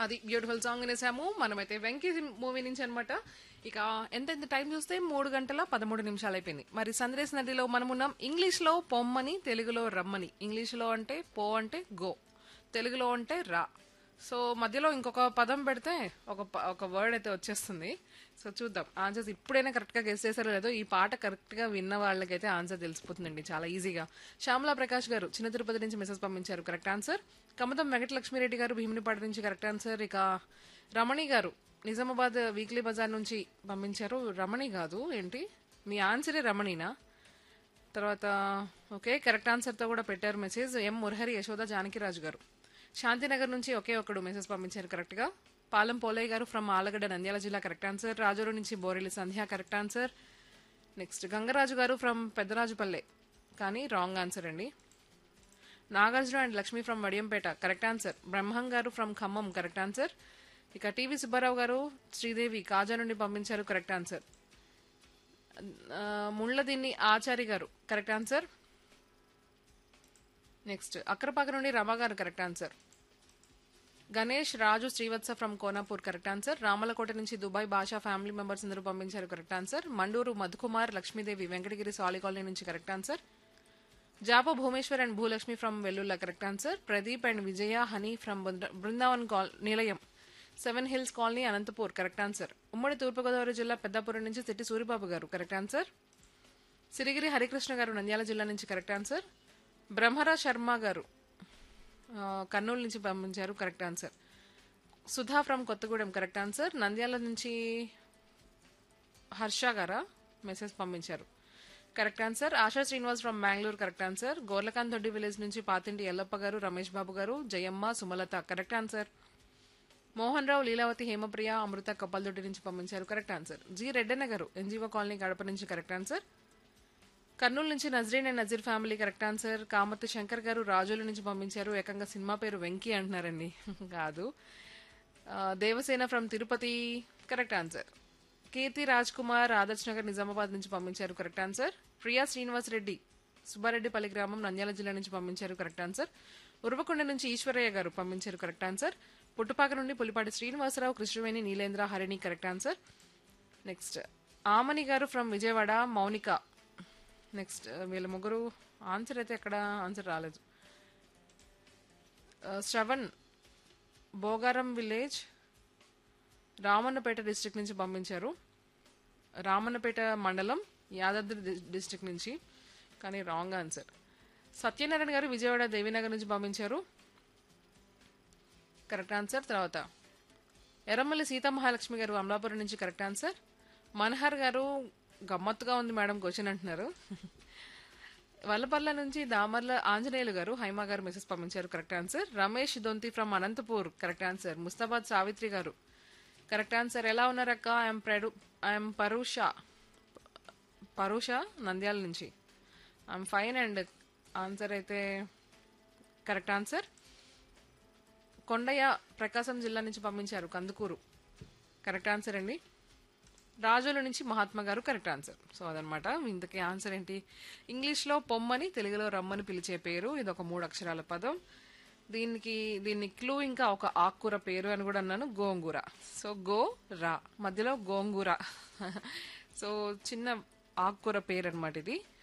అది beautiful song వినేసాము మనమైతే Venky movie నుంచి అనమాట ఇక ఎంత ఎంత టైం చూస్తే మూడు గంటల పదమూడు నిమిషాలు అయిపోయింది మరి సందేశ్ నదిలో మనం ఉన్నాం ఇంగ్లీష్ లో పొమ్మని తెలుగులో రమ్మని ఇంగ్లీష్ లో అంటే పో అంటే గో తెలుగులో అంటే రా సో మధ్యలో ఇంకొక పదం పెడితే ఒక ప- ఒక వర్డ్ అయితే వచ్చేస్తుంది సో చూద్దాం ఆన్సర్స్ ఇప్పుడైనా కరెక్ట్గా గెస్ చేశారో లేదో ఈ పాట కరెక్ట్గా విన్న వాళ్ళకైతే ఆన్సర్ తెలిసిపోతుందండి చాలా ఈజీగా శ్యామలా ప్రకాష్ గారు చిన్న తిరుపతి నుంచి మెసేజ్ పంపించారు కరెక్ట్ ఆన్సర్ కమతం వెంకటలక్ష్మిరెడ్డి గారు భీమునిపాడు నుంచి కరెక్ట్ ఆన్సర్ ఇక రమణి గారు నిజామాబాద్ వీక్లీ బజార్ నుంచి పంపించారు రమణి కాదు ఏంటి మీ ఆన్సరే రమణినా తర్వాత ఓకే కరెక్ట్ ఆన్సర్తో కూడా పెట్టారు మెసేజ్ ఎం మురహరి యశోద జానకిరాజు గారు శాంతినగర్ నుంచి ఒకే ఒకడు మెసేజ్ పంపించారు కరెక్ట్గా పాలెం పోలయ్య గారు ఫ్రమ్ ఆలగడ్డ నంద్యాల జిల్లా కరెక్ట్ ఆన్సర్ రాజూరు నుంచి Borelli Sandhya correct answer next Gangaraju garu from Peddarajupalle కానీ రాంగ్ ఆన్సర్ అండి Nagarjuna and Lakshmi from Vadiyampeta correct answer Brahmam garu from Khammam correct answer ఇక టీవీ సుబ్బారావు గారు శ్రీదేవి కాజా నుండి పంపించారు కరెక్ట్ ఆన్సర్ ఆ, ముళ్ళదిన్ని ఆచారి గారు కరెక్ట్ ఆన్సర్ నెక్స్ట్ అక్రపాక నుండి Rama garu correct answer Ganesh Raju Srivatsa from Konapur correct answer Ramalakota నుంచి దుబాయ్ భాషా ఫ్యామిలీ మెంబర్స్ అందరూ పంపించారు correct answer Manduru Madhukumar Lakshmidevi Venkatagiri Sali colony నుంచి correct answer Japa Bhumeshwar and Bhulakshmi from Vellulla correct answer Pradeep and Vijaya Honey from బృంద- బృందావన్ కాల్ Nilayam seven hills colony Anantapur correct answer ఉమ్మడి తూర్పుగోదావరి జిల్లా పెద్దాపురం నుంచి సిట్టి సూరిబాబు గారు కరెక్ట్ ఆన్సర్ సిరిగిరి హరికృష్ణ గారు నంద్యాల జిల్లా నుంచి కరెక్ట్ ఆన్సర్ బ్రహ్మరా శర్మ గారు ఆ, కర్నూలు నుంచి పంపించారు correct answer Sudha from Kothagudem correct answer Nandyal నుంచి హర్ష గారా మెసేజ్ పంపించారు correct answer Asha Srinivas from Bengaluru correct answer Gorlakanth Doddi village నుంచి పాతింటి ఎల్లప్ప గారు రమేష్ బాబు గారు జయమ్మ సుమలత కరెక్ట్ ఆన్సర్ మోహన్ రావు లీలావతి హేమప్రియ అమృత కప్పల్దొడ్డి నుంచి పంపించారు కరెక్ట్ ఆన్సర్ జి రెడ్డన్న గారు ఎన్జీఓ కాలనీ గడప నుంచి కరెక్ట్ ఆన్సర్ కర్నూలు నుంచి Nazreen and Nazeer family correct answer Kamathi Shankar garu Rajula నుంచి పంపించారు ఏకంగా సినిమా పేరు వెంకీ అంటున్నారండి కాదు ఆ, Devasena from Tirupati correct answer Keerthi Raj Kumar Adarsh Nagar Nizamabad నుంచి పంపించారు కరెక్ట్ ఆన్సర్ ప్రియా శ్రీనివాస్ రెడ్డి సుబ్బారెడ్డిపల్లి గ్రామం నంద్యాల జిల్లా నుంచి పంపించారు కరెక్ట్ ఆన్సర్ ఉరవకొండ నుంచి ఈశ్వరయ్య గారు పంపించారు కరెక్ట్ ఆన్సర్ పుట్టుపాక నుండి Pulipati Srinivasarao Krishnaveni Neelendra Harini correct answer next Amani garu from Vijayawada Mounika next వీళ్ళ ముగ్గురు ఆన్సర్ అయితే ఎక్కడ ఆన్సర్ రాలేదు ఆ, శ్రవణ్ బోగారం విలేజ్ రామన్నపేట డిస్ట్రిక్ట్ నుంచి పంపించారు రామన్నపేట మండలం యాదాద్రి డి- డిస్ట్రిక్ట్ నుంచి కానీ రాంగ్ ఆన్సర్ సత్యనారాయణ గారు విజయవాడ దేవీనగర్ నుంచి పంపించారు కరెక్ట్ ఆన్సర్ తర్వాత ఎర్రమల్లి సీతామహాలక్ష్మి గారు అమలాపురం నుంచి కరెక్ట్ ఆన్సర్ మనహర్ గారు గమ్మత్తుగా ఉంది మేడం క్వశ్చన్ అంటున్నారు వల్లపల్ల నుంచి దామర్ల ఆంజనేయులు గారు హైమా గారు మెసేజ్ పంపించారు correct answer Ramesh Donthi from Anantapur correct answer Mustabad Savitri garu correct answer ఎలా ఉన్నారక్క ఐఎమ్ ప్రెడు ఐఎమ్ పరుష పరుష నంద్యాల నుంచి ఐఎమ్ ఫైన్ అండ్ ఆన్సర్ అయితే కరెక్ట్ ఆన్సర్ కొండయ్య ప్రకాశం జిల్లా నుంచి పంపించారు కందుకూరు కరెక్ట్ ఆన్సర్ అండి రాజుల నుంచి మహాత్మా గారు కరెక్ట్ ఆన్సర్ సో అదనమాట ఇంతకీ ఆన్సర్ ఏంటి ఇంగ్లీష్లో పొమ్మని తెలుగులో రమ్మని పిలిచే పేరు ఇది ఒక మూడు అక్షరాల పదం దీనికి దీన్ని క్లూ ఇంకా ఒక ఆకుకూర పేరు అని కూడా అన్నాను గోంగూర సో గో రా మధ్యలో గోంగూర సో చిన్న ఆకుకూర పేరు అనమాట ఇది